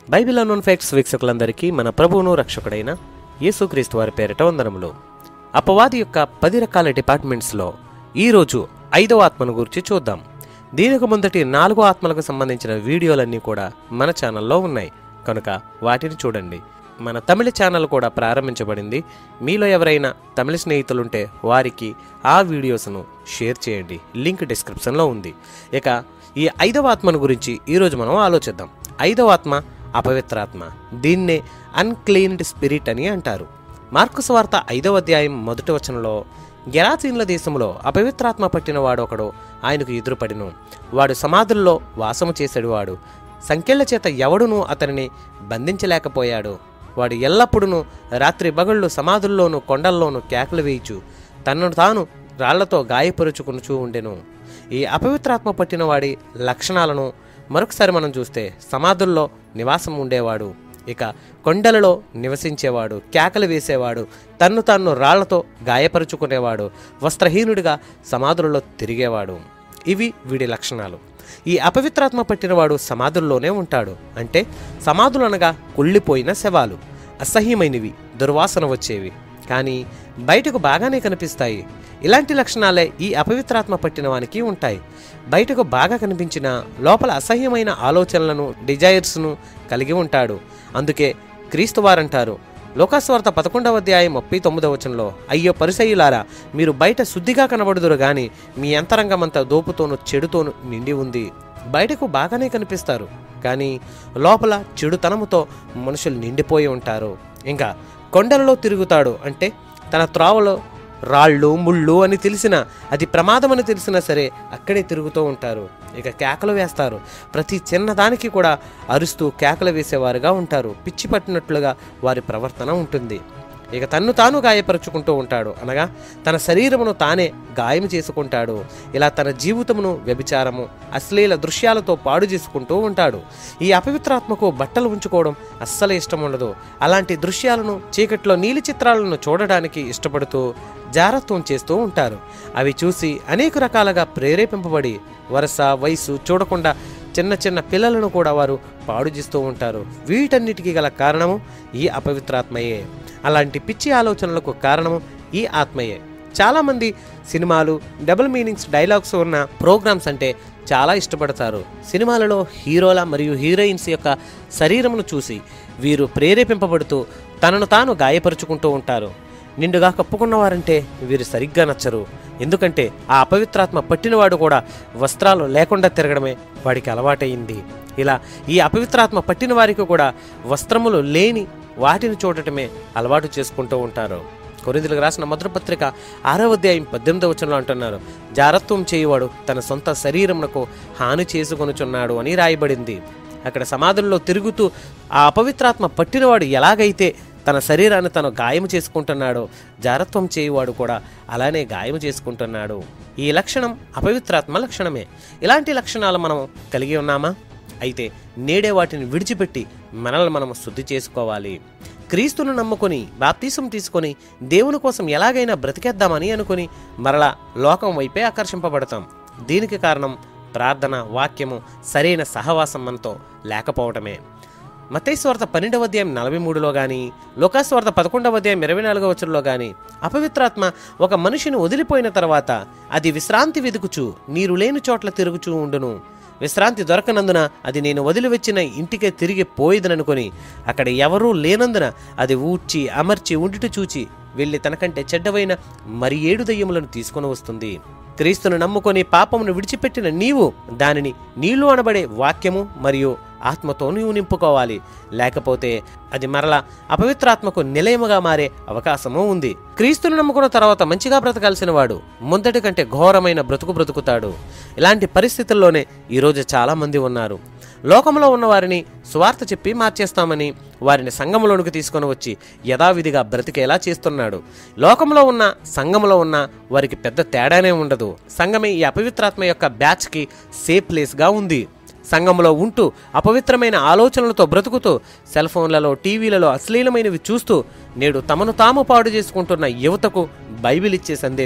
Bible unknown facts వీక్షకులందరికీ మన ప్రభువును రక్షకుడైన యేసుక్రీస్తు వారి పేరిట వందనములు అపవాది యొక్క పది రకాల డిపార్ట్మెంట్స్లో ఈరోజు ఐదవ ఆత్మను గురించి చూద్దాం దీనికి ముందటి నాలుగో ఆత్మలకు సంబంధించిన వీడియోలన్నీ కూడా మన ఛానల్లో ఉన్నాయి కనుక వాటిని చూడండి మన తమిళ ఛానల్ కూడా ప్రారంభించబడింది మీలో ఎవరైనా తమిళ స్నేహితులుంటే వారికి ఆ వీడియోస్ను షేర్ చేయండి లింక్ డిస్క్రిప్షన్లో ఉంది ఇక ఈ ఐదవ ఆత్మను గురించి ఈరోజు మనం ఆలోచిద్దాం ఐదవ ఆత్మ అపవిత్రాత్మ దీన్నే అన్క్లీన్డ్ స్పిరిట్ అని అంటారు మార్కు స్వార్త ఐదవ అధ్యాయం మొదటి వచనంలో గెరాసీన్ల దేశంలో అపవిత్రాత్మ పట్టిన వాడు ఒకడు ఆయనకు ఎదురుపడిను వాడు సమాధుల్లో వాసము చేసేడు వాడు సంఖ్యల చేత ఎవడునూ అతనిని బంధించలేకపోయాడు వాడు ఎల్లప్పుడూ రాత్రి బగళ్ళు సమాధుల్లోనూ కొండల్లోనూ కేకలు వేయిచు తనను తాను రాళ్లతో గాయపరుచుకునుచూ ఉండెను ఈ అపవిత్రాత్మ పట్టిన వాడి లక్షణాలను మరొకసారి మనం చూస్తే సమాధుల్లో నివాసం ఉండేవాడు ఇక కొండలలో నివసించేవాడు కేకలు వేసేవాడు తన్ను తాను రాళ్లతో గాయపరుచుకునేవాడు వస్త్రహీనుడిగా సమాధులలో తిరిగేవాడు ఇవి వీడి లక్షణాలు ఈ అపవిత్రాత్మ పట్టినవాడు సమాధుల్లోనే ఉంటాడు అంటే సమాధులు అనగా కుళ్ళిపోయిన శవాలు అసహ్యమైనవి దుర్వాసన వచ్చేవి కానీ బయటకు బాగానే కనిపిస్తాయి ఇలాంటి లక్షణాలే ఈ అపవిత్రాత్మ పట్టిన వానికి ఉంటాయి బయటకు బాగా కనిపించిన లోపల అసహ్యమైన ఆలోచనలను డిజైర్స్ను కలిగి ఉంటాడు అందుకే క్రీస్తు వారంటారు లోకాస్వార్త పదకొండవ అధ్యాయం ముప్పై తొమ్మిదవ వచనంలో అయ్యో పరిసయ్యులారా మీరు బయట శుద్ధిగా కనబడుదురు గాని మీ అంతరంగమంతా దోపుతోనూ చెడుతోనూ నిండి ఉంది బయటకు బాగానే కనిపిస్తారు కానీ లోపల చెడుతనముతో మనుషులు నిండిపోయి ఉంటారు ఇంకా కొండలలో తిరుగుతాడు అంటే తన త్రోవలో రాళ్ళు ముళ్ళు అని తెలిసిన అది ప్రమాదం అని తెలిసినా సరే అక్కడే తిరుగుతూ ఉంటారు ఇక కేకలు వేస్తారు ప్రతి చిన్నదానికి కూడా అరుస్తూ కేకలు వేసేవారుగా ఉంటారు పిచ్చి పట్టినట్లుగా వారి ప్రవర్తన ఉంటుంది ఇక తన్ను తాను గాయపరుచుకుంటూ ఉంటాడు అనగా తన శరీరమును తానే గాయం చేసుకుంటాడు ఇలా తన జీవితమును వ్యభిచారము అశ్లీల దృశ్యాలతో పాడు చేసుకుంటూ ఉంటాడు ఈ అపవిత్రాత్మకు బట్టలు ఉంచుకోవడం అస్సలు ఇష్టం ఉండదు అలాంటి దృశ్యాలను చీకట్లో నీలి చిత్రాలను చూడడానికి ఇష్టపడుతూ జారత్వం చేస్తూ ఉంటారు అవి చూసి అనేక రకాలుగా ప్రేరేపింపబడి వరుస వయసు చూడకుండా చిన్న చిన్న పిల్లలను కూడా వారు పాడు చేస్తూ ఉంటారు వీటన్నిటికీ గల కారణము ఈ అపవిత్రాత్మయే అలాంటి పిచ్చి ఆలోచనలకు కారణము ఈ ఆత్మయే చాలామంది సినిమాలు డబుల్ మీనింగ్స్ డైలాగ్స్ ఉన్న ప్రోగ్రామ్స్ అంటే చాలా ఇష్టపడతారు సినిమాలలో హీరోల మరియు హీరోయిన్స్ యొక్క శరీరమును చూసి వీరు ప్రేరేపింపబడుతూ తనను తాను గాయపరుచుకుంటూ ఉంటారు నిండుగా కప్పుకున్నవారంటే వీరు సరిగ్గా నచ్చరు ఎందుకంటే ఆ అపవిత్రాత్మ పట్టినవాడు కూడా వస్త్రాలు లేకుండా తిరగడమే వాడికి అలవాటైంది ఇలా ఈ అపవిత్రాత్మ పట్టిన వారికి కూడా వస్త్రములు లేని వాటిని చూడటమే అలవాటు చేసుకుంటూ ఉంటారు కొరిందులకు రాసిన మధురపత్రిక ఆరవ అధ్యాయం పద్దెనిమిదవ వచనంలో అంటున్నారు జారత్వం చేయువాడు తన సొంత శరీరమునకు హాని చేసుకొనుచున్నాడు అని రాయబడింది అక్కడ సమాధుల్లో తిరుగుతూ ఆ అపవిత్రాత్మ పట్టినవాడు ఎలాగైతే తన శరీరాన్ని తను గాయం చేసుకుంటున్నాడో జారత్వం చేయువాడు కూడా అలానే గాయం చేసుకుంటున్నాడు ఈ లక్షణం అపవిత్రాత్మ లక్షణమే ఇలాంటి లక్షణాలు మనం కలిగి ఉన్నామా అయితే నేడే వాటిని విడిచిపెట్టి మనల్ని మనం శుద్ధి చేసుకోవాలి క్రీస్తును నమ్ముకొని బాప్తీసం తీసుకొని దేవుని కోసం ఎలాగైనా బ్రతికేద్దామని అనుకుని మరలా లోకం వైపే ఆకర్షింపబడతాం దీనికి కారణం ప్రార్థన వాక్యము సరైన సహవాసం మనతో లేకపోవటమే మతేశ్వార్త పన్నెండవ అధ్యాయం నలభై మూడులో కానీ లోకాస్వార్త పదకొండవ అధ్యాయం ఇరవై నాలుగవ వచ్చరంలో కానీ అపవిత్రాత్మ ఒక మనిషిని వదిలిపోయిన తర్వాత అది విశ్రాంతి వెతుకుచు నీరు లేని చోట్ల తిరుగుచూ ఉండును విశ్రాంతి దొరకనందున అది నేను వదిలివచ్చిన ఇంటికే తిరిగి పోయేదననుకొని అక్కడ ఎవరూ లేనందున అది ఊడ్చి అమర్చి ఉండిట చూచి వెళ్ళి తనకంటే చెడ్డవైన మరి ఏడు దయ్యములను తీసుకొని వస్తుంది క్రీస్తును నమ్ముకొని పాపమును విడిచిపెట్టిన నీవు దానిని నీళ్లు అనబడే వాక్యము మరియు ఆత్మతో నీవు నింపుకోవాలి లేకపోతే అది మరలా అపవిత్రాత్మకు నిలయముగా మారే అవకాశము ఉంది క్రీస్తును నమ్ముకున్న తర్వాత మంచిగా బ్రతకాల్సిన వాడు ముందటి కంటే ఘోరమైన బ్రతుకు బ్రతుకుతాడు ఇలాంటి పరిస్థితుల్లోనే ఈరోజు చాలామంది ఉన్నారు లోకంలో ఉన్న వారిని సువార్త చెప్పి మార్చేస్తామని వారిని సంఘంలోనికి తీసుకొని వచ్చి యథావిధిగా బ్రతికేలా చేస్తున్నాడు లోకంలో ఉన్న సంఘంలో ఉన్న వారికి పెద్ద తేడానే ఉండదు సంఘమే ఈ అపవిత్రాత్మ యొక్క బ్యాచ్కి సేఫ్ ప్లేస్గా ఉంది సంఘంలో ఉంటూ అపవిత్రమైన ఆలోచనలతో బ్రతుకుతూ సెల్ ఫోన్లలో టీవీలలో అశ్లీలమైనవి చూస్తూ నేడు తమను తాము పాడు చేసుకుంటున్న యువతకు బైబిల్ ఇచ్చే సందేశం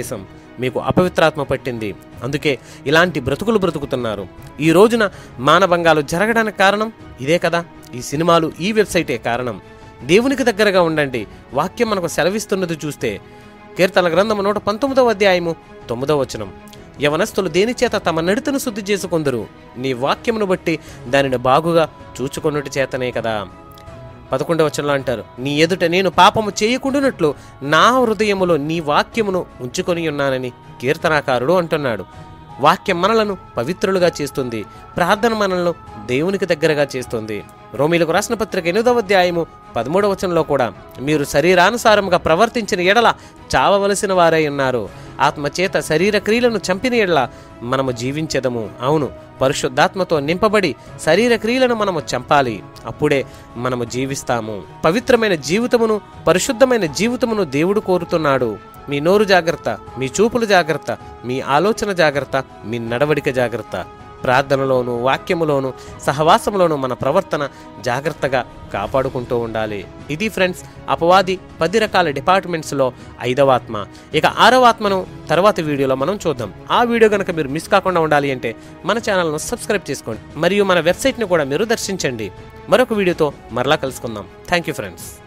మీకు అపవిత్రాత్మ పట్టింది అందుకే ఇలాంటి బ్రతుకులు బ్రతుకుతున్నారు ఈ రోజున మానభంగాలు జరగడానికి కారణం ఇదే కదా ఈ సినిమాలు ఈ వెబ్సైటే కారణం దేవునికి దగ్గరగా ఉండండి వాక్యం మనకు సెలవిస్తున్నది చూస్తే కీర్తన గ్రంథము నూట పంతొమ్మిదవ అధ్యాయము తొమ్మిదవ వచనం యవనస్తులు దేని చేత తమ నడతను శుద్ధి చేసుకొందరు నీ వాక్యమును బట్టి దానిని బాగుగా చూచుకొనుటి చేతనే కదా పదకొండవ వచనంలో అంటారు నీ ఎదుట నేను పాపము చేయకుండానట్లు నా హృదయములో నీ వాక్యమును ఉంచుకొని ఉన్నానని కీర్తనాకారుడు అంటున్నాడు వాక్యం మనలను పవిత్రులుగా చేస్తుంది ప్రార్థన మనలను దేవునికి దగ్గరగా చేస్తుంది రోమిలకు రాసిన పత్రిక ఎనిమిదవ అధ్యాయము పదమూడవ వచనంలో కూడా మీరు శరీరానుసారముగా ప్రవర్తించిన ఎడల చావవలసిన వారై ఉన్నారు ఆత్మచేత శరీర క్రియలను చంపిన ఎడల మనము జీవించదము అవును పరిశుద్ధాత్మతో నింపబడి శరీర క్రియలను మనము చంపాలి అప్పుడే మనము జీవిస్తాము పవిత్రమైన జీవితమును పరిశుద్ధమైన జీవితమును దేవుడు కోరుతున్నాడు మీ నోరు జాగ్రత్త మీ చూపులు జాగ్రత్త మీ ఆలోచన జాగ్రత్త మీ నడవడిక జాగ్రత్త ప్రార్థనలోను వాక్యములోను సహవాసంలోను మన ప్రవర్తన జాగ్రత్తగా కాపాడుకుంటూ ఉండాలి ఇది ఫ్రెండ్స్ అపవాది పది రకాల డిపార్ట్మెంట్స్లో ఐదవ ఆత్మ ఇక ఆరవ ఆత్మను తర్వాత వీడియోలో మనం చూద్దాం ఆ వీడియో కనుక మీరు మిస్ కాకుండా ఉండాలి అంటే మన ఛానల్ను సబ్స్క్రైబ్ చేసుకోండి మరియు మన వెబ్సైట్ని కూడా మీరు దర్శించండి మరొక వీడియోతో మరలా కలుసుకుందాం థ్యాంక్ యూ ఫ్రెండ్స్